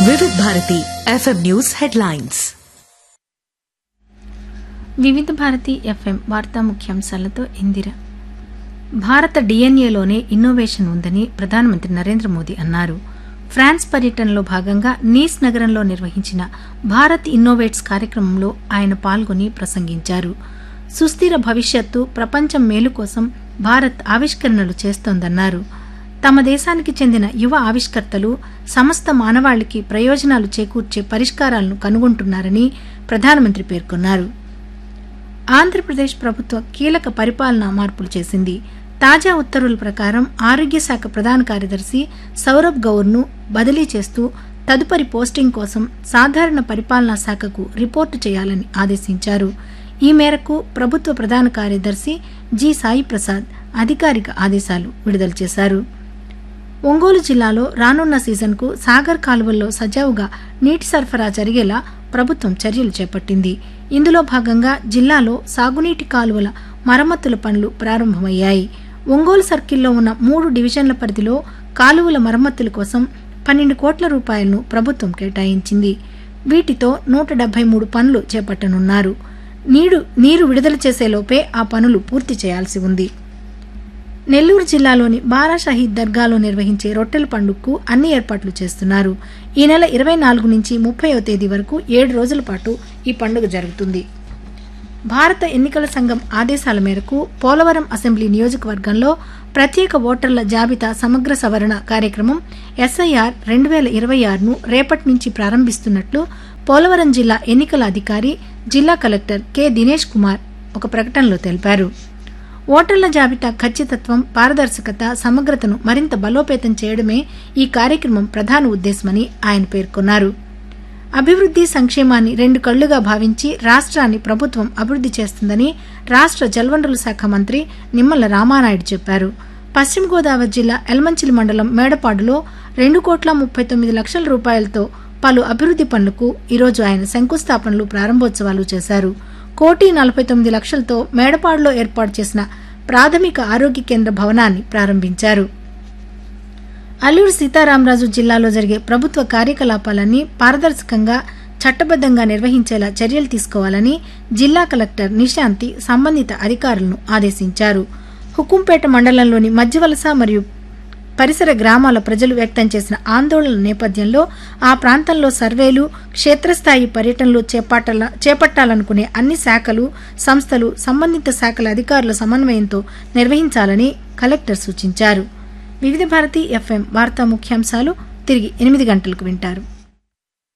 వివిధ Bharati FM news headlines వివిధ Bharati FM వార్తా ముఖ్యాంశాలతో ఇందిర భారత డిఎన్ఏలోనే ఇన్నోవేషన్ ఉందని ప్రధానమంత్రి నరేంద్ర మోదీ అన్నారు ఫ్రాన్స్ పర్యటనలో భాగంగా నీస్ నగరంలో నిర్వహించిన భారత్ ఇన్నోవేట్స్ కార్యక్రమంలో ఆయన పాల్గొని ప్రసంగించారు సుస్థిర భవిష్యత్తు ప్రపంచం మేలు కోసం భారత్ ఆవిష్కరణలు చేస్తోందన్నారు తమ దేశానికి చెందిన యువ ఆవిష్కర్తలు సమస్త మానవాళికి ప్రయోజనాలు చేకూర్చే పరిష్కారాలను కనుగొంటున్నారని ప్రధానమంత్రి పేర్కొన్నారు ఆంధ్రప్రదేశ్ ప్రభుత్వం కీలక పరిపాలనా మార్పులు చేసింది తాజా ఉత్తర్వుల ప్రకారం ఆరోగ్య శాఖ ప్రధాన కార్యదర్శి సౌరభ్ గౌర్ను బదిలీ చేస్తూ తదుపరి పోస్టింగ్ కోసం సాధారణ పరిపాలనా శాఖకు రిపోర్టు చేయాలని ఆదేశించారు ఈ మేరకు ప్రభుత్వ ప్రధాన కార్యదర్శి జి సాయి ప్రసాద్ అధికారిక ఆదేశాలు విడుదల చేశారు ఒంగోలు జిల్లాలో రానున్న సీజన్కు సాగర్ కాలువల్లో సజావుగా నీటి సరఫరా జరిగేలా ప్రభుత్వం చర్యలు చేపట్టింది ఇందులో భాగంగా జిల్లాలో సాగునీటి కాలువల మరమ్మతుల పనులు ప్రారంభమయ్యాయి ఒంగోలు సర్కిల్లో ఉన్న మూడు డివిజన్ల పరిధిలో కాలువల మరమ్మతుల కోసం పన్నెండు కోట్ల రూపాయలను ప్రభుత్వం కేటాయించింది వీటితో నూట డెబ్బై మూడు పనులు చేపట్టనున్నారు నీరు నీరు విడుదల చేసేలోపే ఆ పనులు పూర్తి చేయాల్సి ఉంది నెల్లూరు జిల్లాలోని బారా షహీద్ దర్గాలో నిర్వహించే రొట్టెల పండుగకు అన్ని ఏర్పాట్లు చేస్తున్నారు ఈ నెల ఇరవై నాలుగు నుంచి ముప్పైవ తేదీ వరకు ఏడు రోజుల పాటు ఈ పండుగ జరుగుతుంది భారత ఎన్నికల సంఘం ఆదేశాల మేరకు పోలవరం అసెంబ్లీ నియోజకవర్గంలో ప్రత్యేక ఓటర్ల జాబితా సమగ్ర సవరణ కార్యక్రమం ఎస్ఐఆర్ రెండు వేల ఇరవై ఆరును రేపటి నుంచి ప్రారంభిస్తున్నట్లు పోలవరం జిల్లా ఎన్నికల అధికారి జిల్లా కలెక్టర్ కె దినేష్ కుమార్ ఒక ప్రకటనలో తెలిపారు ఓటర్ల జాబితా ఖచ్చితత్వం పారదర్శకత సమగ్రతను మరింత బలోపేతం చేయడమే ఈ కార్యక్రమం ప్రధాన ఉద్దేశమని ఆయన పేర్కొన్నారు అభివృద్ది సంక్షేమాన్ని రెండు కళ్లుగా భావించి రాష్ట్రాన్ని ప్రభుత్వం అభివృద్ది చేస్తుందని రాష్ట్ర జలవనరుల శాఖ మంత్రి నిమ్మల రామానాయుడు చెప్పారు పశ్చిమ గోదావరి జిల్లా ఎల్మంచిలి మండలం మేడపాడులో రెండు కోట్ల ముప్పై తొమ్మిది లక్షల రూపాయలతో పలు అభివృద్ది పనులకు ఈరోజు ఆయన శంకుస్థాపనలు ప్రారంభోత్సవాలు చేశారు కోటి నలభై తొమ్మిది లక్షలతో మేడపాడులో ఏర్పాటు చేసిన ప్రాథమిక ఆరోగ్య కేంద్ర భవనాన్ని ప్రారంభించారు అల్లూరు సీతారామరాజు జిల్లాలో జరిగే ప్రభుత్వ కార్యకలాపాలన్నీ పారదర్శకంగా చట్టబద్దంగా నిర్వహించేలా చర్యలు తీసుకోవాలని జిల్లా కలెక్టర్ నిశాంతి సంబంధిత అధికారులను ఆదేశించారు హుకుంపేట మండలంలోని మధ్యవలస మరియు పరిసర గ్రామాల ప్రజలు వ్యక్తం చేసిన ఆందోళనల నేపథ్యంలో ఆ ప్రాంతంలో సర్వేలు క్షేత్రస్థాయి పర్యటనలు చేపట్టాల చేపట్టాలనుకునే అన్ని శాఖలు సంస్థలు సంబంధిత శాఖల అధికారుల సమన్వయంతో నిర్వహించాలని కలెక్టర్ సూచించారు వివిధ భారతి ఎఫ్ఎం వార్తా ముఖ్యాంశాలు తిరిగి ఎనిమిది గంటలకు వింటారు